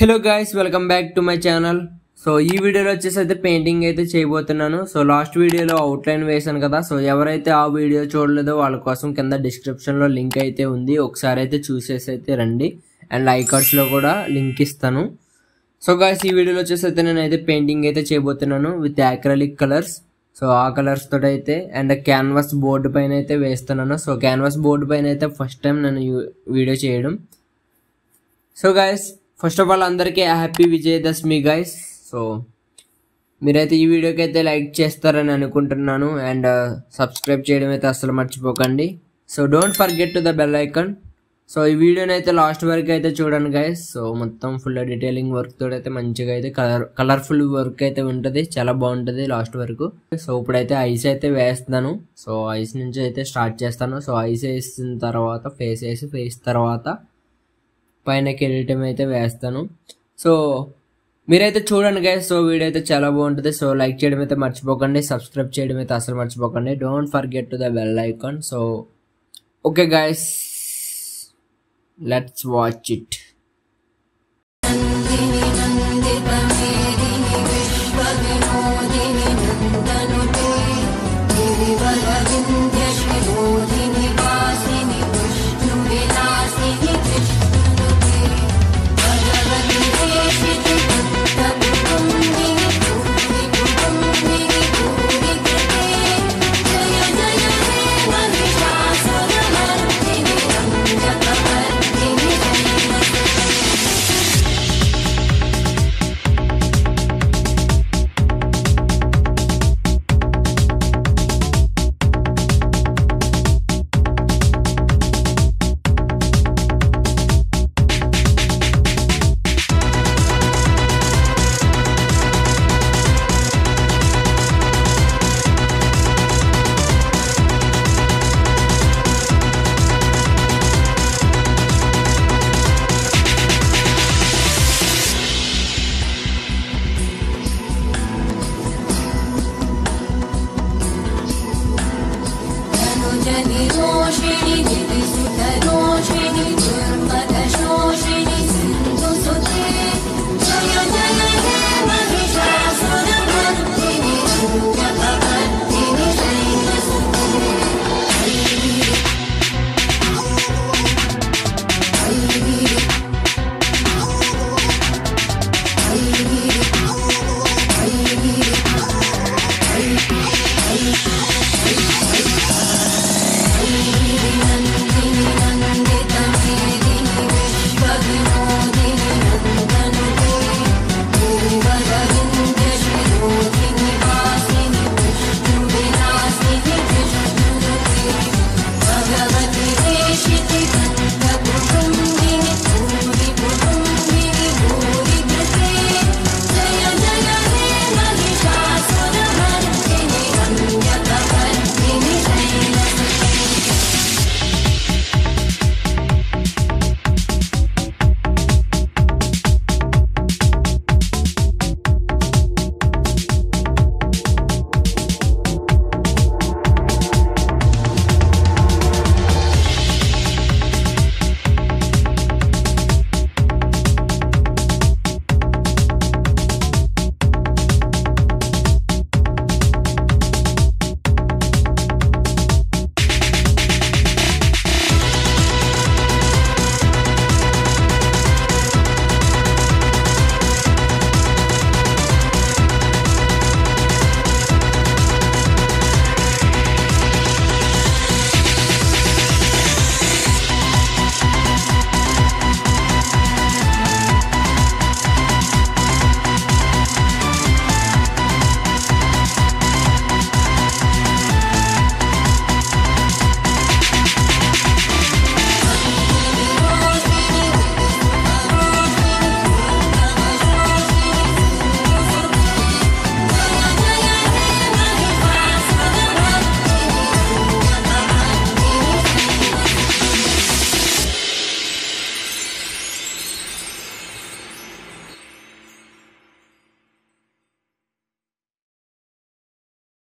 hello guys welcome back to my channel so ఈ వీడియోలో వచ్చేసి అయితే పెయింటింగ్ అయితే చేయబోతున్నాను సో లాస్ట్ వీడియోలో అవుట్లైన్ వేశాను కదా సో ఎవరైతే ఆ వీడియో చూడలేదో వాళ్ళ కోసం కింద డిస్క్రిప్షన్లో లింక్ అయితే ఉంది ఒకసారి అయితే చూసేసి అయితే రండి అండ్ ఐకార్డ్స్లో కూడా లింక్ ఇస్తాను సో గాయస్ ఈ వీడియోలో వచ్చేసి అయితే నేను అయితే పెయింటింగ్ అయితే చేయబోతున్నాను విత్ యాక్రలిక్ కలర్స్ సో ఆ కలర్స్ తోటి అయితే అండ్ క్యాన్వాస్ బోర్డు పైన అయితే వేస్తున్నాను సో క్యాన్వాస్ బోర్డు పైన అయితే ఫస్ట్ టైం నేను ఈ వీడియో చేయడం so guys first of all అందరికీ హ్యాపీ విజయదశమి గైస్ సో మీరైతే ఈ వీడియోకి అయితే లైక్ చేస్తారని అనుకుంటున్నాను అండ్ సబ్స్క్రైబ్ చేయడం అయితే అస్సలు మర్చిపోకండి so don't forget to the bell icon so ఈ వీడియోని అయితే లాస్ట్ వరకు అయితే చూడండి గైస్ సో మొత్తం ఫుల్ డీటెయిలింగ్ వర్క్ తోటి అయితే మంచిగా అయితే కలర్ కలర్ఫుల్ వర్క్ అయితే ఉంటుంది చాలా బాగుంటుంది లాస్ట్ వరకు సో ఇప్పుడైతే ఐస్ అయితే వేస్తున్నాను సో ఐస్ నుంచి అయితే స్టార్ట్ చేస్తాను సో ఐస్ వేసిన తర్వాత ఫేస్ వేసి ఫేస్ తర్వాత పైన కిరీటం అయితే వేస్తాను సో మీరైతే చూడండి గైస్ సో వీడియో అయితే చాలా బాగుంటుంది సో లైక్ చేయడం అయితే మర్చిపోకండి సబ్స్క్రైబ్ చేయడం అయితే అసలు మర్చిపోకండి don't forget to the bell icon so okay guys let's watch it जनि रोषिणि